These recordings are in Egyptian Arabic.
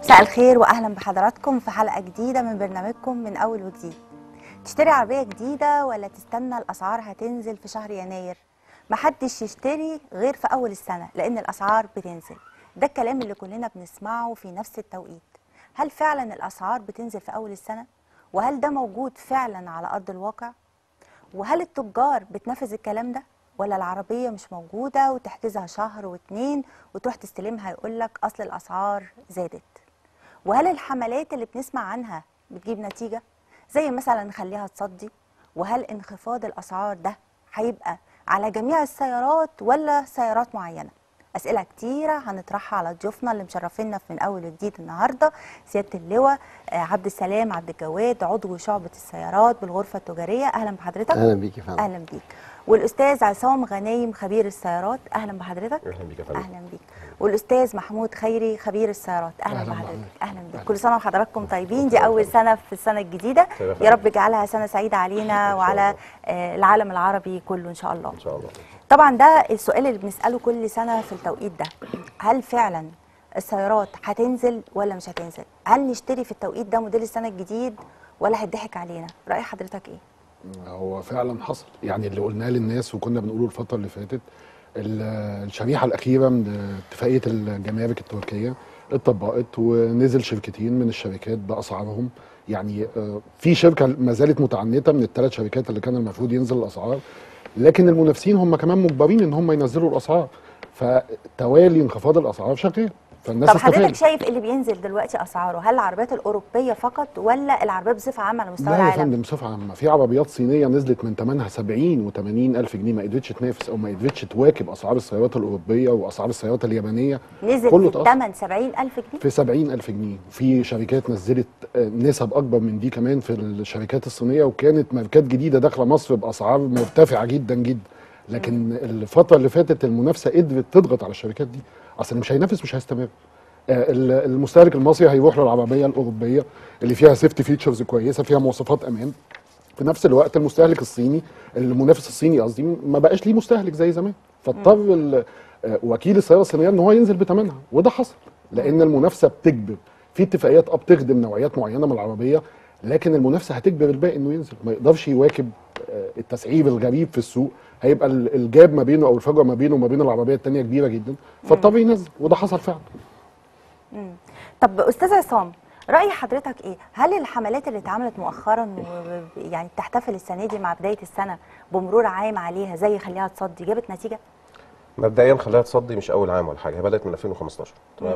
مساء الخير واهلا بحضراتكم في حلقه جديده من برنامجكم من اول وجديد تشتري عربيه جديده ولا تستنى الاسعار هتنزل في شهر يناير محدش يشتري غير في اول السنه لان الاسعار بتنزل ده الكلام اللي كلنا بنسمعه في نفس التوقيت هل فعلا الاسعار بتنزل في اول السنه وهل ده موجود فعلا على ارض الواقع وهل التجار بتنفذ الكلام ده ولا العربية مش موجودة وتحجزها شهر واتنين وتروح تستلمها يقولك أصل الأسعار زادت وهل الحملات اللي بنسمع عنها بتجيب نتيجة زي مثلا نخليها تصدي وهل انخفاض الأسعار ده هيبقى على جميع السيارات ولا سيارات معينة أسئلة كتيرة هنطرحها على ضيوفنا اللي مشرفينا من أول وجديد النهاردة سيادة اللواء آه، عبد السلام عبد الجواد عضو شعبة السيارات بالغرفة التجارية أهلا بحضرتك اهلا بيك يا فندم اهلا بيك والاستاذ عصام غنايم خبير السيارات اهلا بحضرتك اهلا بيك يا فندم اهلا بيك والاستاذ محمود خيري خبير السيارات اهلا, أهلا بحضرتك بحضرتك. اهلا بيك كل سنه وحضراتكم طيبين دي اول سنه في السنه الجديده طيب يا يا رب فندم. يجعلها سنه سعيده علينا شاء وععلى الله. آه، العالم العربي كله ان شاء الله ان شاء الله طبعا ده السؤال اللي بنساله كل سنه في التوقيت ده هل فعلا السيارات هتنزل ولا مش هتنزل هل نشتري في التوقيت ده موديل السنه الجديد ولا هيضحك علينا راي حضرتك ايه هو فعلا حصل يعني اللي قلناه للناس وكنا بنقوله الفتره اللي فاتت ال- الشريحه الاخيره من اتفاقيه الجمارك التركيه اتطبقت ونزل شركتين من الشركات باسعارهم يعني آه، في شركه ما زالت متعنته من الثلاث شركات اللي كان المفروض ينزل الاسعار لكن المنافسين هم كمان مجبرين ان هم ينزلوا الاسعار فتوالي انخفاض الاسعار شغال فالناس طب حضرتك استفادت شايف اللي بينزل دلوقتي اسعاره هل العربيات الاوروبيه فقط ولا العربيات بصفه عامه على مستوى لا يا العالم فندم بصفه عامه في عربيات صينيه نزلت من ثمنها 70 و80 الف جنيه ما قدرتش تنافس او ما قدرتش تواكب اسعار السيارات الاوروبيه واسعار السيارات اليابانيه نزل كله في اتأثر. الثمن 70000 جنيه في 70 الف جنيه وفي شركات نزلت آه، نسب اكبر من دي كمان في الشركات الصينيه وكانت ماركات جديده داخله مصر باسعار مرتفعه جدا جدا لكن الفتره اللي فاتت المنافسه قدرت تضغط على الشركات دي اصل اللي مش هينافس مش هيستمر آه، ال- المستهلك المصري هيروح للعربيه الاوروبيه اللي فيها سيفتي فيتشرز كويسه فيها مواصفات امان في نفس الوقت المستهلك الصيني المنافس الصيني قصدي ما بقاش ليه مستهلك زي زمان فاضطر ال- آه، وكيل السياره الصينيه ان هو ينزل بثمنها وده حصل لان المنافسه بتجبر في اتفاقيات اه بتخدم نوعيات معينه من العربيه لكن المنافسه هتجبر الباقي انه ينزل ما يقدرش يواكب آه، التسعير الغريب في السوق هيبقى ال- الجاب ما بينه او الفجوه ما بينه وما بين العربيه الثانيه كبيره جدا فاضطر ينزل وده حصل فعلا طب استاذ عصام راي حضرتك ايه هل الحملات اللي اتعملت مؤخرا و- يعني بتحتفل السنه دي مع بدايه السنه بمرور عام عليها زي خليها تصدي جابت نتيجه مبدئيا خليها تصدي مش اول عام ولا حاجه هي بدات من 2015 تمام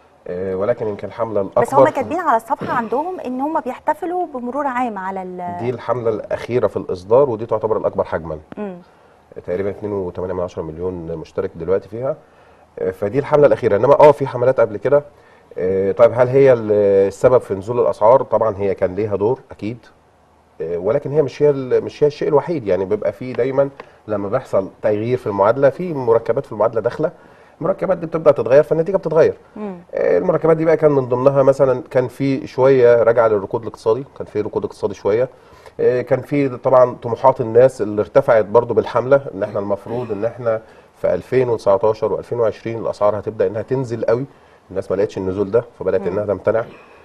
آه ولكن يمكن الحمله الاكبر بس هم كاتبين على الصفحه عندهم ان هم بيحتفلوا بمرور عام على ال دي الحمله الاخيره في الاصدار ودي تعتبر الاكبر حجما مم. تقريبا 2.8 مليون مشترك دلوقتي فيها آه، فدي الحمله الاخيره انما اه في حملات قبل كده آه، طيب هل هي ال- السبب في نزول الاسعار طبعا هي كان ليها دور اكيد آه، ولكن هي مش هي ال- مش هي الشيء الوحيد يعني بيبقى في دايما لما بيحصل تغيير في المعادله في مركبات في المعادله داخله المركبات دي بتبدا تتغير فالنتيجه بتتغير مم. آه، المركبات دي بقى كان من ضمنها مثلا كان في شويه راجعه للركود الاقتصادي كان في ركود اقتصادي شويه آه، كان في طبعا طموحات الناس اللي ارتفعت برضو بالحمله ان احنا المفروض ان احنا في 2019 و2020 الاسعار هتبدا انها تنزل قوي الناس ما لقتش النزول ده فبدات انها تمتنع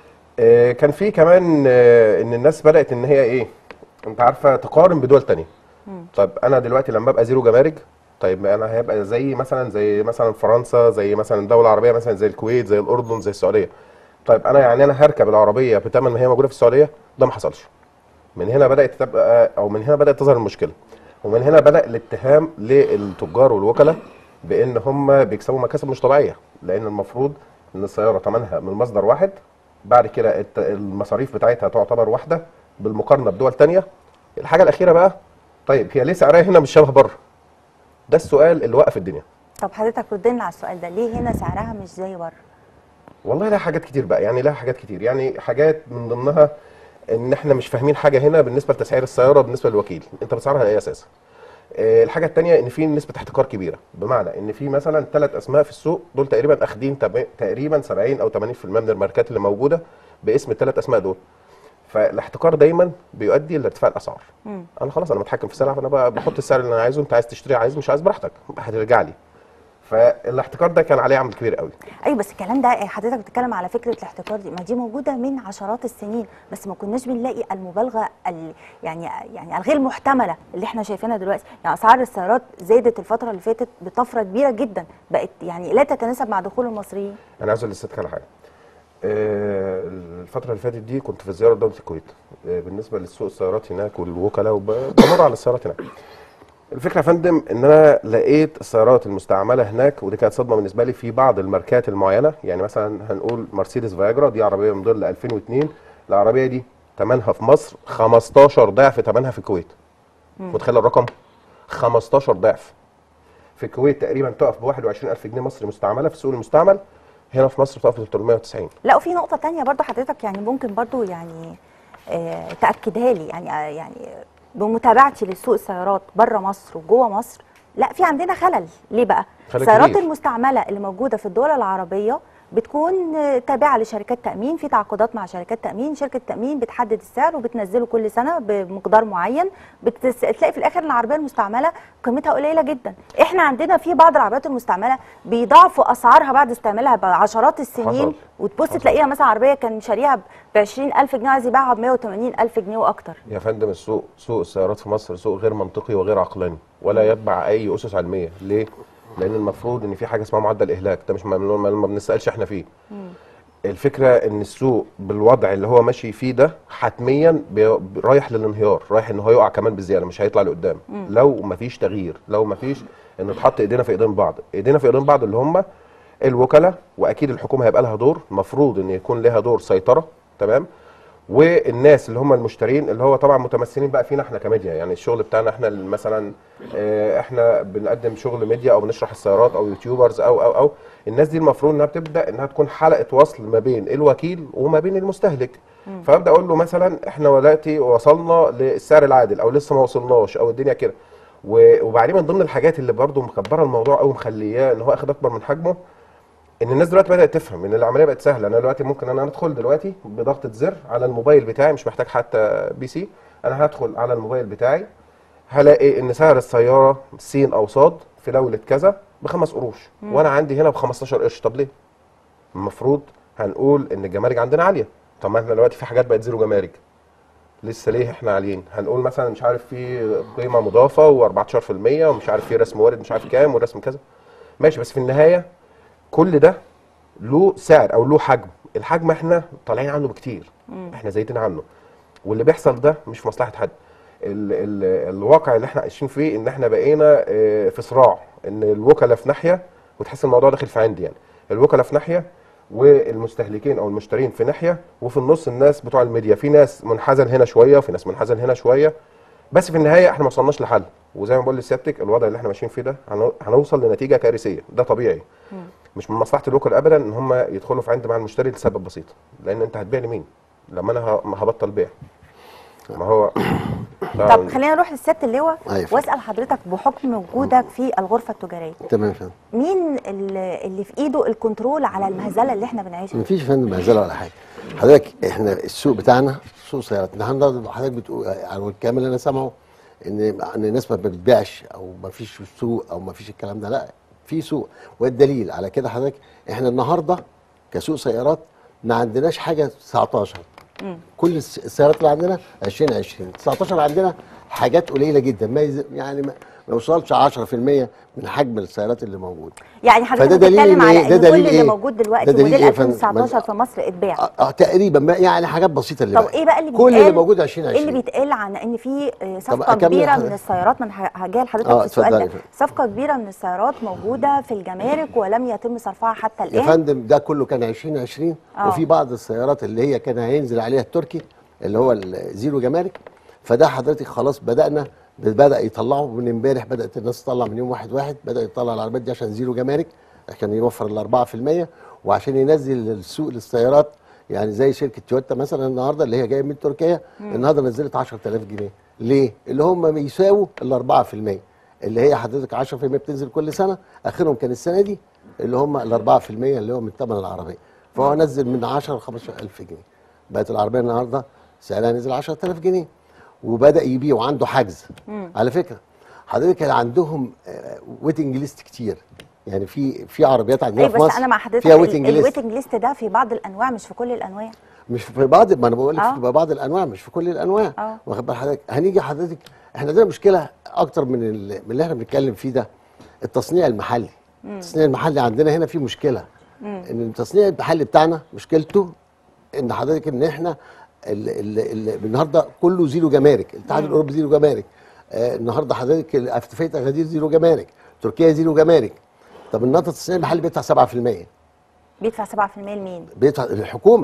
آه، كان في كمان آه، ان الناس بدات ان هي ايه انت عارفه تقارن بدول تانية طيب انا دلوقتي لما ابقى زيرو جمارك طيب ما انا هيبقى زي مثلا زي مثلا فرنسا زي مثلا دوله عربيه مثلا زي الكويت زي الاردن زي السعوديه طيب انا يعني انا هركب العربيه بثمن ما هي موجوده في السعوديه ده ما حصلش من هنا بدات تبقى او من هنا بدات تظهر المشكله ومن هنا بدا الاتهام للتجار والوكلاء بان هم بيكسبوا مكاسب مش طبيعيه لان المفروض ان السياره ثمنها من مصدر واحد بعد كده الت- المصاريف بتاعتها تعتبر واحده بالمقارنه بدول تانية الحاجه الاخيره بقى طيب هي ليه سعرها هنا مش شبه بره ده السؤال اللي وقف الدنيا طب حضرتك رد لنا على السؤال ده ليه هنا سعرها مش زي بره والله لها حاجات كتير بقى يعني لها حاجات كتير يعني حاجات من ضمنها ان احنا مش فاهمين حاجه هنا بالنسبه لتسعير السياره بالنسبه للوكيل انت بتسعرها على اي اساس آه، الحاجه الثانيه ان في نسبه احتكار كبيره بمعنى ان في مثلا ثلاث اسماء في السوق دول تقريبا اخدين تب- تقريبا 70 او 80% من الماركات اللي موجوده باسم الثلاث اسماء دول فالاحتكار دايما بيؤدي لارتفاع الاسعار انا خلاص انا متحكم في السلعه فانا بقى بحط السعر اللي انا عايزه انت عايز تشتري عايز مش عايز براحتك هترجع لي فالاحتكار ده كان عليه عامل كبير قوي ايوه بس الكلام ده حضرتك بتتكلم على فكره الاحتكار دي ما دي موجوده من عشرات السنين بس ما كناش بنلاقي المبالغه ال يعني يعني الغير محتمله اللي احنا شايفينها دلوقتي يعني اسعار السيارات زادت الفتره اللي فاتت بطفره كبيره جدا بقت يعني لا تتناسب مع دخول المصريين انا عايز اقول لسيادتك على حاجه آه، الفترة اللي فاتت دي كنت في زيارة دولة الكويت آه، بالنسبة لسوق السيارات هناك والوكلاء وبمر على السيارات هناك الفكرة يا فندم ان انا لقيت السيارات المستعملة هناك ودي كانت صدمة بالنسبة لي في بعض الماركات المعينة يعني مثلا هنقول مرسيدس فياجرا دي عربية موديل 2002 العربية دي ثمنها في مصر 15 ضعف ثمنها في الكويت متخيل الرقم 15 ضعف في الكويت تقريبا تقف ب 21000 جنيه مصري مستعملة في السوق المستعمل هنا في مصر بتقف ب 390 لا وفي نقطه تانية برضو حضرتك يعني ممكن برضو يعني آه تاكدها لي يعني آه يعني بمتابعتي لسوق السيارات بره مصر وجوه مصر لا في عندنا خلل ليه بقى خلل السيارات كبير. المستعمله اللي موجوده في الدول العربيه بتكون آه، تابعه لشركات تامين في تعاقدات مع شركات تامين شركه تامين بتحدد السعر وبتنزله كل سنه بمقدار معين بتس... تلاقي في الاخر العربيه المستعمله قيمتها قليله جدا احنا عندنا في بعض العربيات المستعمله بيضاعفوا اسعارها بعد استعمالها بعشرات السنين حصل. وتبص حصل. تلاقيها مثلا عربيه كان شاريها ب 20000 جنيه عايز يبيعها ب 180000 جنيه واكتر يا فندم السوق سوق السيارات في مصر سوق غير منطقي وغير عقلاني ولا يتبع اي اسس علميه ليه لان المفروض ان في حاجه اسمها معدل اهلاك ده مش ما, ما ما بنسالش احنا فيه الفكره ان السوق بالوضع اللي هو ماشي فيه ده حتميا بي- رايح للانهيار رايح ان هو يقع كمان بزياده مش هيطلع لقدام لو ما فيش تغيير لو ما فيش ان نتحط ايدينا في ايدين بعض ايدينا في ايدين بعض اللي هم الوكلاء واكيد الحكومه هيبقى لها دور المفروض ان يكون لها دور سيطره تمام والناس اللي هم المشترين اللي هو طبعا متمثلين بقى فينا احنا كميديا يعني الشغل بتاعنا احنا اللي مثلا اه، احنا بنقدم شغل ميديا او بنشرح السيارات او يوتيوبرز او او او الناس دي المفروض انها بتبدا انها تكون حلقه وصل ما بين الوكيل وما بين المستهلك فابدا اقول له مثلا احنا دلوقتي وصلنا للسعر العادل او لسه ما وصلناش او الدنيا كده و- وبعدين من ضمن الحاجات اللي برضو مكبره الموضوع او مخلياه ان هو اخد اكبر من حجمه ان الناس دلوقتي بدات تفهم ان العمليه بقت سهله انا دلوقتي ممكن انا ادخل دلوقتي بضغطه زر على الموبايل بتاعي مش محتاج حتى بي سي انا هدخل على الموبايل بتاعي هلاقي ان سعر السياره س او صاد في دوله كذا بخمس قروش وانا عندي هنا ب 15 قرش طب ليه؟ المفروض هنقول ان الجمارك عندنا عاليه طب ما احنا دلوقتي في حاجات بقت زيرو جمارك لسه ليه احنا عاليين هنقول مثلا مش عارف في قيمه مضافه و14% ومش عارف في رسم وارد مش عارف كام ورسم كذا ماشي بس في النهايه كل ده له سعر او له حجم الحجم احنا طالعين عنه بكتير احنا زايدين عنه واللي بيحصل ده مش في مصلحه حد ال ال الواقع اللي احنا عايشين فيه ان احنا بقينا اه، في صراع ان الوكلاء في ناحيه وتحس الموضوع داخل في عندي يعني الوكلاء في ناحيه والمستهلكين او المشترين في ناحيه وفي النص الناس بتوع الميديا في ناس منحازل هنا شويه وفي ناس منحازل هنا شويه بس في النهايه احنا ما وصلناش لحل وزي ما بقول لسيادتك الوضع اللي احنا ماشيين فيه ده هنو- هنوصل لنتيجه كارثيه ده طبيعي مش من مصلحه الوكلاء ابدا ان هم يدخلوا في عند مع المشتري لسبب بسيط لان انت هتبيع لمين لما انا ه- ما هبطل بيع ما هو طب خلينا نروح للست اللواء أيوة. واسال حضرتك بحكم وجودك في الغرفه التجاريه تمام يا فندم مين اللي اللي في ايده الكنترول على المهزله اللي احنا بنعيشها مفيش يا فندم مهزله ولا حاجه حضرتك احنا السوق بتاعنا سوق سيارات النهارده حضرتك بتقول على الكلام اللي انا سامعه ان ان الناس ما بتبيعش او ما فيش سوق او ما فيش الكلام ده لا في سوق والدليل على كده حضرتك احنا النهارده كسوق سيارات ما عندناش حاجه 19 كل الس- السيارات اللي عندنا 2020 19 عندنا حاجات قليله جدا ما يز- يعني ما ما يوصلش 10% من حجم السيارات اللي موجود يعني حضرتك فده دليل بتتكلم إن على إيه؟ ده ان كل دليل اللي إيه؟ موجود دلوقتي ده دليل موديل إيه يا فندم؟ 2019 في مصر اتباع اه آه، تقريبا ما- يعني حاجات بسيطه اللي طب بقى. ايه بقى اللي كل بيتقال اللي موجود ايه 2020 اللي بيتقال عن ان في آه، صفقه أكمل كبيره حضرتك. من السيارات من ه- هجي لحضرتك آه، في السؤال اتفضلي ده يا فندم. صفقه كبيره من السيارات موجوده في الجمارك ولم يتم صرفها حتى يا الان فندم ده كله كان 2020 آه. وفي بعض السيارات اللي هي كان هينزل عليها التركي اللي هو الزيرو جمارك فده حضرتك خلاص بدانا بدا يطلعوا من امبارح بدات الناس تطلع من يوم واحد واحد بدا يطلع العربيات دي عشان زيرو جمارك عشان يوفر ال 4% وعشان ينزل السوق للسيارات يعني زي شركه تويوتا مثلا النهارده اللي هي جايه من تركيا النهارده نزلت 10000 جنيه ليه؟ اللي هم بيساووا ال 4% اللي هي حضرتك 10% بتنزل كل سنه اخرهم كان السنه دي اللي هم ال 4% اللي هو من ثمن العربيه فهو نزل من 10 ل 15000 جنيه بقت العربيه النهارده سعرها نزل 10000 جنيه وبدا يبيع وعنده حجز على فكره حضرتك كان عندهم ويتنج ليست كتير يعني في في عربيات عندنا ايوه في بس مصر انا مع حضرتك فيها ال- ويتنج ليست الويتنج ليست ده في بعض الانواع مش في كل الانواع مش في بعض ما انا بقول لك آه. في بعض الانواع مش في كل الانواع آه. واخد بال حضرتك هنيجي حضرتك احنا عندنا مشكله اكتر من ال- من اللي احنا بنتكلم فيه ده التصنيع المحلي التصنيع المحلي عندنا هنا في مشكله ان التصنيع المحلي بتاعنا مشكلته ان حضرتك ان احنا ال ال ال النهارده كله زيرو جمارك الاتحاد الاوروبي زيرو جمارك آه النهارده حضرتك اتفاقيه اغادير زيرو جمارك تركيا زيرو جمارك طب النهارده التصنيع المحلي بيدفع 7% بيدفع 7% لمين بيدفع الحكومه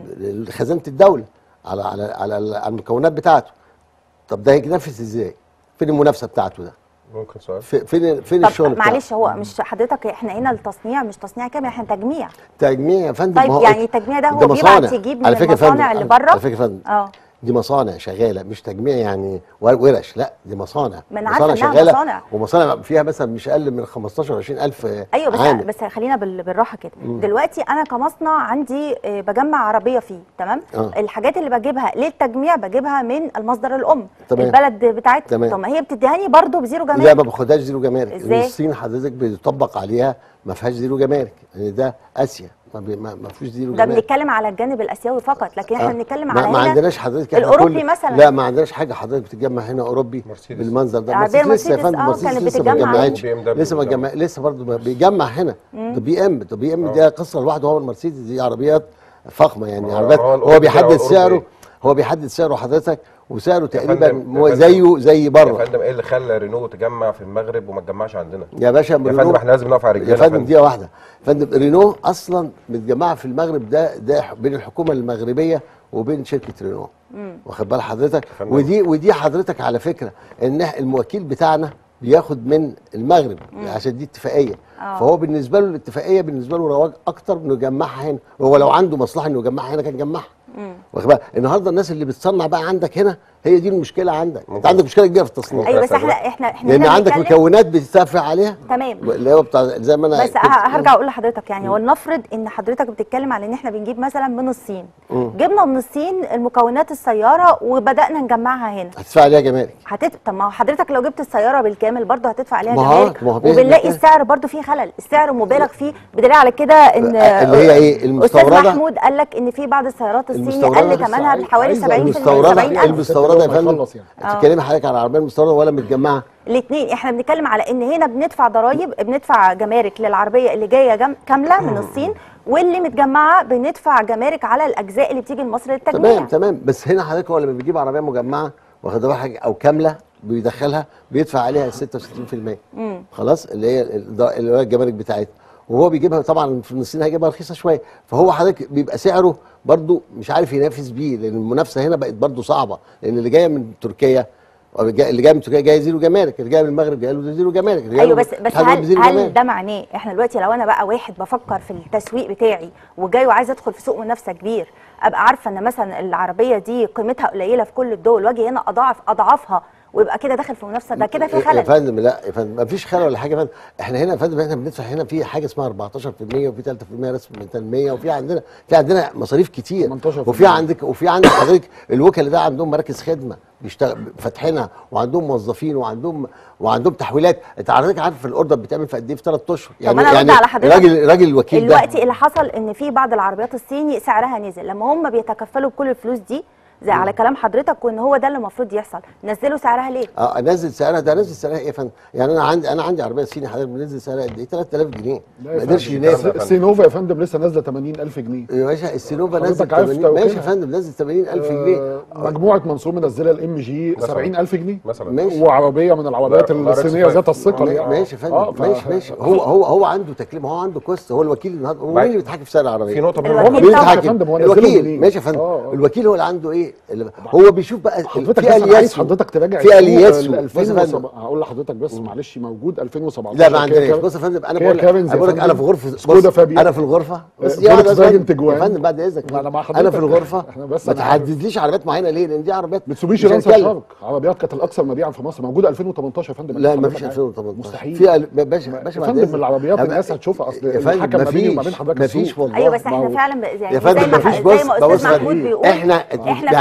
خزانه الدوله على على على على المكونات بتاعته طب ده هيتنفذ ازاي؟ فين المنافسه بتاعته ده؟ ممكن سؤال في- فين فين الشغل طب بتاعه؟ معلش هو مش حضرتك احنا هنا التصنيع مش تصنيع كامل احنا تجميع تجميع يا فندم طيب ما هو يعني التجميع ده هو ده بيبعت مصانع. يجيب من على فكرة يا فندم، المصانع اللي على- بره على فكره يا فندم اه دي مصانع شغاله مش تجميع يعني ور- ورش لا دي مصانع ما أنا عارفة مصانع إنها شغاله مصانع. ومصانع فيها مثلا مش اقل من 15 20 الف ايوه بس عامل بس خلينا بال- بالراحه كده دلوقتي انا كمصنع عندي آه، بجمع عربيه فيه تمام آه. الحاجات اللي بجيبها للتجميع بجيبها من المصدر الام تمام. البلد بتاعتي تمام. طب ما هي بتديهاني برضه بزيرو لا جمارك ما باخدهاش زيرو جمارك إزاي؟ لأن الصين حضرتك بيطبق عليها ما فيهاش زيرو جمارك لان ده اسيا ما, بي ما, ما فيهوش زيرو ده جمارك بنتكلم على الجانب الاسيوي فقط لكن احنا آه. بنتكلم ما, على ما هنا عندناش حضرتك إحنا الأوروبي كل- مثلا. لا ما عندناش حاجه حضرتك بتتجمع هنا اوروبي مرسيدس. بالمنظر ده العربية مرسيدس لسه يا مرسيدس، فندم آه، مرسيدس كانت لسه ما بتتجمع. اتجمعتش وبي إم دبليو لسه ما بتجمع. اتجمع لسه برضه بيجمع هنا ده بي ام ده بي ام دي قصه لوحده هو المرسيدس دي عربيات فخمه يعني هو- عربيات هو هو الأوروبي بيحدد كده سعره والأوروبي. هو بيحدد سعره حضرتك وسعره تقريبا فندم- مو- يا فندم. زيه زي يا بره فندم ايه اللي خلى رينو تجمع في المغرب وما تجمعش عندنا يا باشا يا فندم رينو- احنا لازم نقف على يا رجلنا فندم دقيقه واحده فندم رينو اصلا متجمعه في المغرب ده ده بين الحكومه المغربيه وبين شركه رينو واخد بال حضرتك فندم. ودي ودي حضرتك على فكره ان إح- الموكيل بتاعنا بياخد من المغرب عشان دي اتفاقيه آه. فهو بالنسبه له الاتفاقيه بالنسبه له رواج اكتر انه يجمعها هنا هو لو عنده مصلحه انه يجمعها هنا كان جمعها واخد بالك النهارده الناس اللي بتصنع بقى عندك هنا هي دي المشكله عندك انت ممكن. عندك مشكله كبيره في التصنيع ايوه بس فندم. احنا احنا احنا لان هنا عندك بنتكلم- مكونات بتدفع عليها تمام اللي هو بتاع زي ما انا بس ه- هرجع اقول لحضرتك يعني ولنفرض ان حضرتك بتتكلم على ان احنا بنجيب مثلا من الصين جبنا من الصين المكونات السياره وبدانا نجمعها هنا هتدفع عليها جمارك هتدفع طب ما هو حضرتك لو جبت السياره بالكامل برضه هتدفع عليها ما هو- جمارك ما هو بإذن وبنلاقي الله. السعر برضه فيه خلل السعر مبالغ فيه بدليل على كده ان اللي هي ايه؟ استاذ المستوردة؟ محمود قال لك ان في بعض السيارات الصيني المستوردة قل لسه ثمنها عايز- بحوالي عايز 70% المستورده 70000 المستورده يا ما فندم يخلص يعني. آه. بتتكلمي حضرتك على العربيه المستورده ولا متجمعه الاثنين احنا بنتكلم على ان هنا بندفع ضرائب بندفع جمارك للعربيه اللي جايه جم... كامله من الصين واللي متجمعه بندفع جمارك على الاجزاء اللي بتيجي لمصر للتجميع تمام تمام بس هنا حضرتك هو لما بيجيب عربيه مجمعه واخد بالك حاجه او كامله بيدخلها بيدفع عليها 66% خلاص اللي هي الض- اللي هي الجمارك بتاعتها وهو بيجيبها طبعا في الصين هيجيبها رخيصه شويه فهو حضرتك بيبقى سعره برضو مش عارف ينافس بيه لان المنافسه هنا بقت برضو صعبه لان اللي جايه من تركيا اللي جاي من تركيا جاي زيرو جمارك اللي جاي من المغرب جاي له زيرو جمارك اللي جاي ايوه له بس بس الاتحاد الأوروبي هل زيرو هل جمارك. ده معناه احنا دلوقتي لو انا بقى واحد بفكر في التسويق بتاعي وجاي وعايز ادخل في سوق منافسه كبير ابقى عارفه ان مثلا العربيه دي قيمتها قليله في كل الدول واجي هنا اضاعف اضعافها ويبقى كده داخل في منافسه ده كده في يا خلل فندم لا يا فندم ما فيش خلل ولا حاجه يا فندم احنا هنا يا فندم احنا بندفع هنا في حاجه اسمها 14% وفي 3% رسم من تنميه وفي عندنا في عندنا مصاريف كتير 18%. وفي عندك وفي عندك حضرتك الوكلاء ده عندهم مراكز خدمه بيشتغل فاتحينها وعندهم موظفين وعندهم وعندهم تحويلات انت حضرتك عارف الاوردر بيتعمل في قد ايه في ثلاث اشهر أنا أرد يعني على حضرتك. راجل راجل الوكيل ده دلوقتي اللي حصل ان في بعض العربيات الصيني سعرها نزل لما هم بيتكفلوا بكل الفلوس دي زي على كلام حضرتك وان هو ده اللي المفروض يحصل نزلوا سعرها ليه اه انزل سعرها ده انزل سعرها ايه يا فندم يعني انا عندي انا عندي عربيه صيني حضرتك بنزل سعرها قد ايه 3000 جنيه لا يا ما قدرش فندم، ينافس فندم. السينوفا يا فندم لسه نازله 80000 جنيه يا باشا السينوفا حضرتك نزل عارف 80 ماشي يا توكيلها. فندم نزل 80000 جنيه آه، مجموعه منصور منزله الام جي مثلاً. 70000 جنيه مثلا ماشي. وعربيه من العربيات لا، لا، الصينيه ريكس ذات فايف. الثقل ما- يعني ماشي يا فندم آه، ف- ماشي ماشي هو هو هو عنده تكليف هو عنده كوست هو الوكيل النهارده هو مين بعد- اللي بيتحكم في سعر العربيه؟ في نقطه الوكيل مهمه مين طبعاً. اللي يا بيتحكم؟ فندم، هو نزله الوكيل منين؟ ماشي يا فندم آه، آه. الوكيل هو اللي عنده ايه؟ اللي هو بيشوف بقى حضرتك في بس أنا عايز الياس حضرتك تراجع في الياس ال- بص يا فندم 2007 هقول لحضرتك بس معلش موجود 2017 لا ما كده عندناش كده. بص يا فندم انا كده بقول لك كارنز يا انا بقول لك انا فندم. في غرفه سكودا بص، فابيا. انا في الغرفه بس آه، دي واحدة فولكس فاجن بس- تجوان. يا فندم بعد اذنك ما أنا مع انا في حضرتك. الغرفه إحنا بس ما أنا عارف. تحددليش عربيات معينه ليه لان دي عربيات متسوبيشي مش لانسر هنتكلم. شارك عربيات كانت الاكثر مبيعا في مصر موجوده 2018 يا فندم لا ما حضرتك فيش عارف. 2018 مستحيل في ال- باشا باشا يا بعد فندم إذنك. العربيات أنا- الناس هتشوفها اصل يا فندم الحكم ما بيني وما مفيش- بين حضرتك مفيش السوق. والله ايوه بس ما احنا هو- فعلا ب- يعني يا زي فندم ما مفيش زي بص ما بص استاذ محمود فندم. بيقول احنا احنا يعني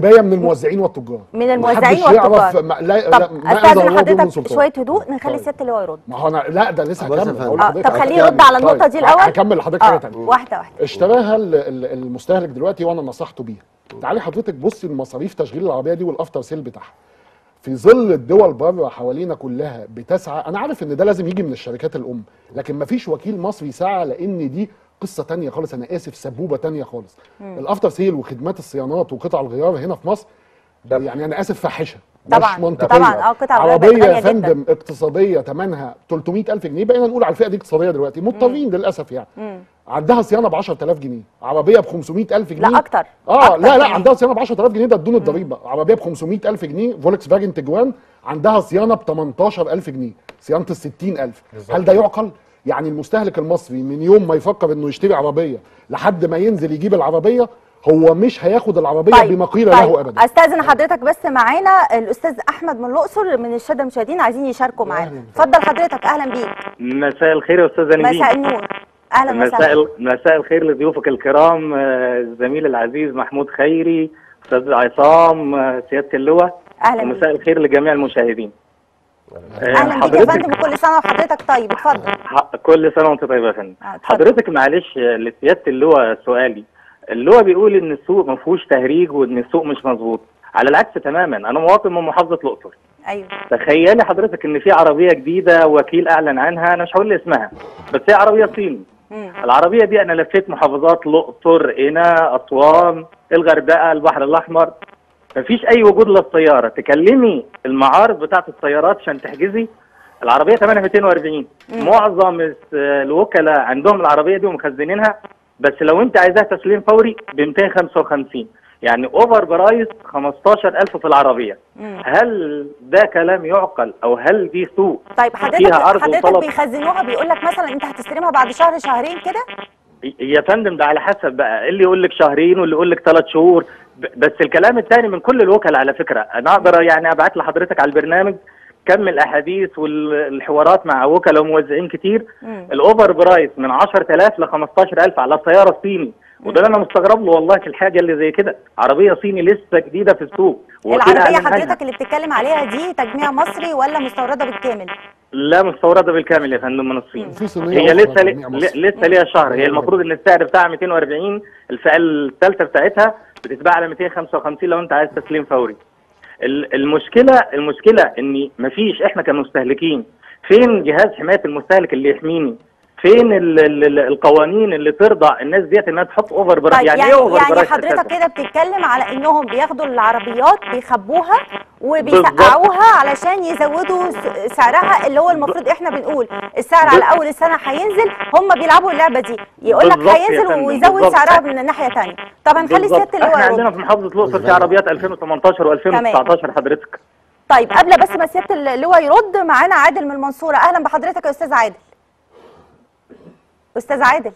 الجبايه من الموزعين والتجار من الموزعين محدش يعرف والتجار. ما لا طب لا ما أنزل استاذن الله به من حضرتك سلطان. شويه هدوء نخلي طيب. سياده اللواء يرد ما هو انا لا ده لسه بص يا هكمل فندم. هقول اه لحضرتك طب خليه هكمل. يرد على النقطه طيب، دي الاول هكمل لحضرتك حاجه اه تانيه واحده واحده اشتراها ال- ال- المستهلك دلوقتي وانا نصحته بيها تعالي حضرتك بصي لمصاريف تشغيل العربيه دي والافتر سيل بتاعها في ظل الدول بره حوالينا كلها بتسعى انا عارف ان ده لازم يجي من الشركات الام لكن مفيش وكيل مصري يسعى لان دي قصه تانية خالص انا اسف سبوبه تانية خالص الافتر سيل وخدمات الصيانات وقطع الغيار هنا في مصر ده- يعني انا اسف فاحشه طبعاً، مش منطقيه طبعاً، اه قطع الغيار بقت عربيه غالية يا جداً. فندم اقتصاديه ثمنها 300000 جنيه بقينا نقول على الفئه دي اقتصاديه دلوقتي مضطرين للاسف يعني عندها صيانه ب 10000 جنيه عربيه ب 500000 جنيه لا اكتر اه أكتر لا لا كمان. عندها صيانه ب 10000 جنيه ده بدون الضريبه عربيه ب 500000 جنيه فولكس فاجن تجوان عندها صيانه ب 18000 جنيه صيانه ال 60000 هل ده يعقل يعني المستهلك المصري من يوم ما يفكر انه يشتري عربيه لحد ما ينزل يجيب العربيه هو مش هياخد العربيه طيب بما قيل طيب له ابدا استاذن حضرتك بس معانا الاستاذ احمد من الاقصر من الساده المشاهدين عايزين يشاركوا معانا اتفضل حضرتك اهلا بيك مساء الخير يا استاذه نبيل مساء النور اهلا مساء وسهلا ال- مساء الخير لضيوفك الكرام آه، الزميل العزيز محمود خيري استاذ عصام آه، سياده اللواء اهلا بيك ومساء الخير لجميع المشاهدين آه، اهلا بيك يا فندم وكل سنه وحضرتك طيب اتفضل ح- كل سنه وانت طيب يا فندم آه، اتفضل. حضرتك معلش آه، لسياده اللواء سؤالي اللواء بيقول ان السوق ما فيهوش تهريج وان السوق مش مظبوط على العكس تماما انا مواطن من محافظه الاقصر ايوه تخيلي حضرتك ان في عربيه جديده وكيل اعلن عنها انا مش هقول لي اسمها بس هي عربيه صيني مم. العربيه دي انا لفيت محافظات الاقصر قنا اسوان الغردقه البحر الاحمر مفيش اي وجود للسياره تكلمي المعارض بتاعه السيارات عشان تحجزي العربيه ثمنها 240 معظم الس- الوكلاء عندهم العربيه دي ومخزنينها بس لو انت عايزاها تسليم فوري ب 255 يعني اوفر برايس 15000 في العربيه مم. هل ده كلام يعقل او هل دي سوق طيب حضرتك فيها عرض حضرتك وطلب بيخزنوها بيقول لك مثلا انت هتستلمها بعد شهر شهرين كده يا فندم ده على حسب بقى اللي يقول لك شهرين واللي يقول لك ثلاث شهور ب- بس الكلام الثاني من كل الوكلاء على فكره انا اقدر يعني ابعت لحضرتك على البرنامج كم الاحاديث والحوارات مع وكلاء وموزعين كتير مم. الاوفر برايس من 10000 ل 15000 على السياره الصيني وده اللي انا مستغرب له والله في الحاجه اللي زي كده عربيه صيني لسه جديده في السوق وكيل العربيه أعلن عنها. حضرتك اللي بتتكلم عليها دي تجميع مصري ولا مستورده بالكامل لا مستورده بالكامل يا فندم من الصين في صينيه هي أخرى لسه تجميع لي... مصر. لسه ليها شهر هي المفروض ان السعر بتاعها 240 الفئه الثالثه بتاعتها بتتباع على 255 لو انت عايز تسليم فوري ال- المشكله المشكله ان مفيش احنا كمستهلكين فين جهاز حمايه المستهلك اللي يحميني فين ال ال ال القوانين اللي ترضى الناس ديت انها تحط اوفر برايس طيب يعني ايه اوفر يعني برايس حضرتك أساساً؟ كده بتتكلم على انهم بياخدوا العربيات بيخبوها وبيسقعوها علشان يزودوا س- سعرها اللي هو المفروض احنا بنقول السعر على اول السنه هينزل هم بيلعبوا اللعبه دي يقول لك بالظبط يا هينزل فندم، ويزود بالظبط. سعرها من ناحيه ثانيه طب هنخلي بالظبط. سياده اللواء احنا يرد. عندنا في محافظه الاقصر في عربيات 2018 و2019 حضرتك طيب قبل بس ما سياده اللواء يرد معانا عادل من المنصوره اهلا بحضرتك يا استاذ عادل استاذ عادل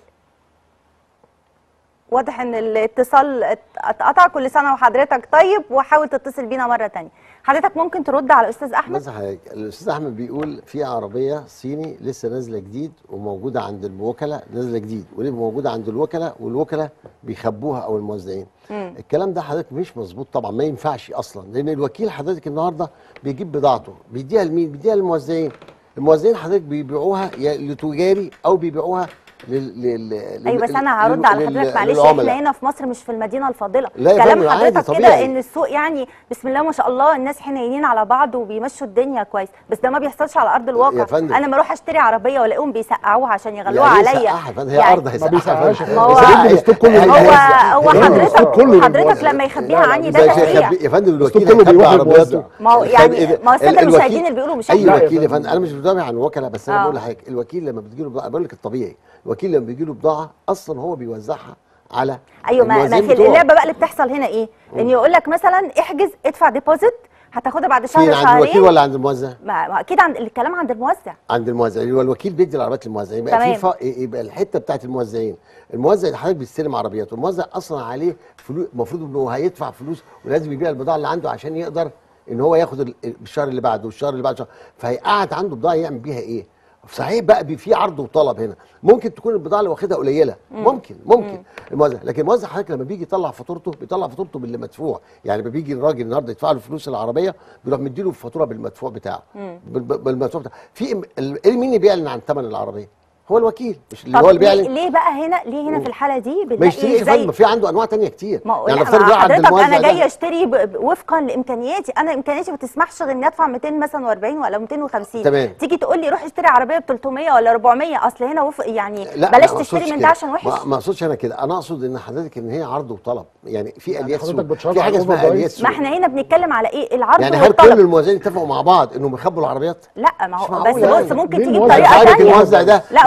واضح ان الاتصال ات- اتقطع كل سنه وحضرتك طيب وحاول تتصل بينا مره تانية حضرتك ممكن ترد على استاذ احمد بس حضرتك الاستاذ احمد بيقول في عربيه صيني لسه نازله جديد وموجوده عند الوكلاء نازله جديد وليه موجوده عند الوكلاء والوكلاء بيخبوها او الموزعين الكلام ده حضرتك مش مظبوط طبعا ما ينفعش اصلا لان الوكيل حضرتك النهارده بيجيب بضاعته بيديها لمين بيديها للموزعين الموزعين حضرتك بيبيعوها يا لتجاري او بيبيعوها لل لل لل- ايوه بس لل- انا هرد لل- على لل- حضرتك معلش للعملاء. احنا هنا في مصر مش في المدينه الفاضله لا يا كلام فندم، عادي، حضرتك كده طبيعي. ان السوق يعني بسم الله ما شاء الله الناس حنينين على بعض وبيمشوا الدنيا كويس بس ده ما بيحصلش على ارض الواقع يا فندم. انا لما اروح اشتري عربيه والاقيهم بيسقعوها عشان يغلوها يعني عليا يسقعها يا فندم، هي ارض ما هيسقعها بيسقعهاش يا فندم. ما هو- بس الستوك كله هو للموزع. هو الستوك حضرتك كله حضرتك للموزع. لما يخبيها لا، لا، عني ده ده مش تشريع هيخبي- يا فندم الوكيل كله هيخبي بيروح عربياته للموزع. ما هو يعني الفن- ما هو الساده ال- المشاهدين الوكيل- اللي بيقولوا مش اي احنا لا يا وكيل يا فندم. فندم انا مش بتابع عن وكلاء بس انا آه. بقول لحضرتك الوكيل لما بتجي له بضاعه بقول لك الطبيعي الوكيل لما بيجي له بضاعه اصلا هو بيوزعها على ايوه ما, ما الموزعين في بتوعه. اللعبه بقى اللي بتحصل هنا ايه ان يقول لك مثلا احجز ادفع ديبوزيت هتاخدها بعد شهر فين عند الوكيل شهرين ولا عند الموزع؟ ما ما اكيد عند الكلام عند الموزع عند الموزع اللي هو الوكيل بيدي العربيات للموزعين يبقى في تمام. ف... يبقى الحته بتاعت الموزعين الموزع اللي حضرتك بيستلم عربياته الموزع اصلا عليه فلوس المفروض انه هيدفع فلوس ولازم يبيع البضاعه اللي عنده عشان يقدر ان هو ياخد ال- الشهر اللي بعده والشهر اللي بعده فهيقعد عنده بضاعه يعمل بيها ايه صحيح بقى بي- في عرض وطلب هنا ممكن تكون البضاعه اللي واخدها قليله ممكن ممكن الموزع لكن الموزع حضرتك لما بيجي يطلع فاتورته بيطلع فاتورته باللي مدفوع يعني لما بيجي الراجل النهارده يدفع له فلوس العربيه بيروح مديله الفاتوره بالمدفوع بتاعه بال- بال- بالمدفوع بتاعه في ال- مين اللي بيعلن عن ثمن العربيه هو الوكيل مش اللي طب هو اللي ليه, بيعلن ليه بقى هنا ليه هنا في الحاله دي ما يشتريش يا فندم في عنده انواع تانية كتير ما هو يعني يعني نفترض راح عند حضرتك الموزع انا ده. جايه اشتري ب- ب- وفقا لامكانياتي انا امكانياتي ما تسمحش غير اني ادفع 200 مثلا و40 ولا 250 تمام. تيجي تقول لي روح اشتري عربيه ب 300 ولا 400 اصل هنا وفق يعني لا بلاش ما تشتري أقصدش من كده. ده عشان وحش ما- ما اقصدش انا كده انا اقصد ان حضرتك ان هي عرض وطلب يعني في يعني اليات حضرتك سوق بتشرط في على حاجه اسمها الأوفر اليات برايس؟ سوق ما احنا هنا بنتكلم على ايه العرض يعني هل كل والطلب الموزعين اتفقوا مع بعض انهم يخبوا العربيات لا ما مش هو معقول بس يعني. بص ممكن مين تجيب موزع؟ طريقه عارف ثانيه الموزع ده لا مش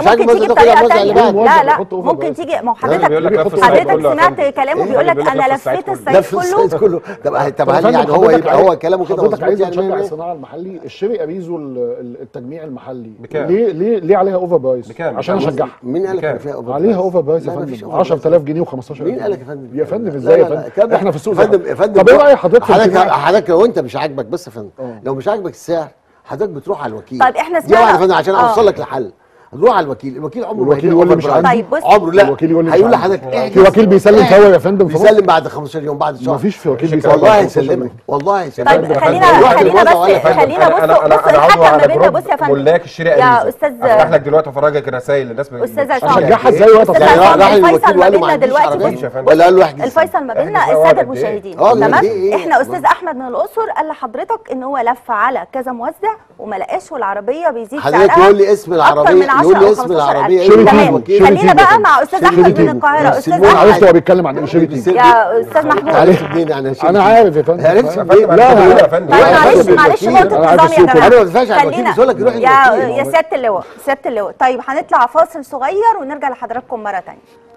عاجبك ممكن تيجي الموزع ده بطريقه الموزع اللي تانية بعده. لا لا بيحط over ممكن price. تيجي ما هو الراجل بيقول لك حضرتك لف الصعيد حضرتك كله يا سمعت فندم. كلامه إيه؟ بيقول لك الراجل بيقول انا لك لف الصعيد لفيت كله. الصعيد لف كله الصعيد كله طب طب طب هل يا يعني فندم هو حضرتك يبقى عايز- هو كلامه كده حضرتك مظبوط عايز يعني تشجع 100%؟ الصناعه المحلي اشتري اريزو ال- ال- التجميع المحلي بكام؟ ليه ليه ليه عليها اوفر برايس بكام؟ عشان بكام؟ اشجعها مين قال لك بكام؟ ان فيها اوفر عليها اوفر برايس يا لا، مفيش فندم over price. 10000 جنيه و15000 مين قال لك يا فندم يا فندم لا، ازاي يا لا، لا، فندم الكلام ده- احنا في السوق يا فندم زي- يا فندم طب ايه راي حضرتك في حضرتك الجماعة؟ حضرتك لو انت مش عاجبك بس يا فندم اه. لو مش عاجبك السعر حضرتك بتروح على الوكيل طيب احنا دي سمعنا- واحده يا فندم عشان اه. اوصل لك لحل نروح على الوكيل الوكيل عمره ما الوكيل هيديك يقول لي over مش price. عندي. طيب بص عمره لا الوكيل يقول لي مش هيقول عندي. لحضرتك احجز في وكيل بيسلم احجز. فورا يا فندم في مصر؟ بيسلم بعد 15 يوم بعد شهر ما فيش في وكيل مفيش بيسلم والله بعد 15 هيسلمك يوم. والله هيسلمك طيب فندم، خلينا فندم، واحد خلينا الموزع ولا بس فندم. خلينا أنا- بص أنا- أنا- بص أنا عضو الحكم على ما بيننا جروب بص يا فندم ملاك الشراء يا أريزو. أستاذ- افتح لك دلوقتي افرجك رسائل للناس ب- أستاذ عصام. اشجعها ازاي وقت أستاذ يعني عصام، راح الفيصل الوكيل ما وقال له ما بيننا عنديش دلوقتي عربية. مفيش يا فندم. ولا قال له احجز الفيصل ما بيننا احجز الساده بقى قد إيه؟ المشاهدين اه، تمام قد إيه؟ احنا استاذ احمد من الاقصر قال لحضرتك ان هو لف على كذا موزع وما لقاش والعربيه بيزيد حضرتك سعرها يقول لي اسم اكتر العربيه من 10 يقول لي او اسم 15 العربيه شيري تمام تيجو، شيري خلينا تيجو. بقى مع استاذ شيري احمد من تيجو. القاهره استاذ سيبوني انا احمد عرفت هو بيتكلم عن ايه شيري تيجو. يا استاذ محمود عرفت منين يعني هشيل انا عارف يا فندم عرفت يا فاهم. فندم، لا أنا لا يا فندم. طيب لا، معلش الوكيل. معلش نقطه أنا عارف نظام يا السوق. جماعه انا ما بدفعش على الوكيل خلينا- بس يقول لك روح يا للوكيل يا سياده اللواء سياده اللواء طيب هنطلع فاصل صغير ونرجع لحضراتكم مره ثانيه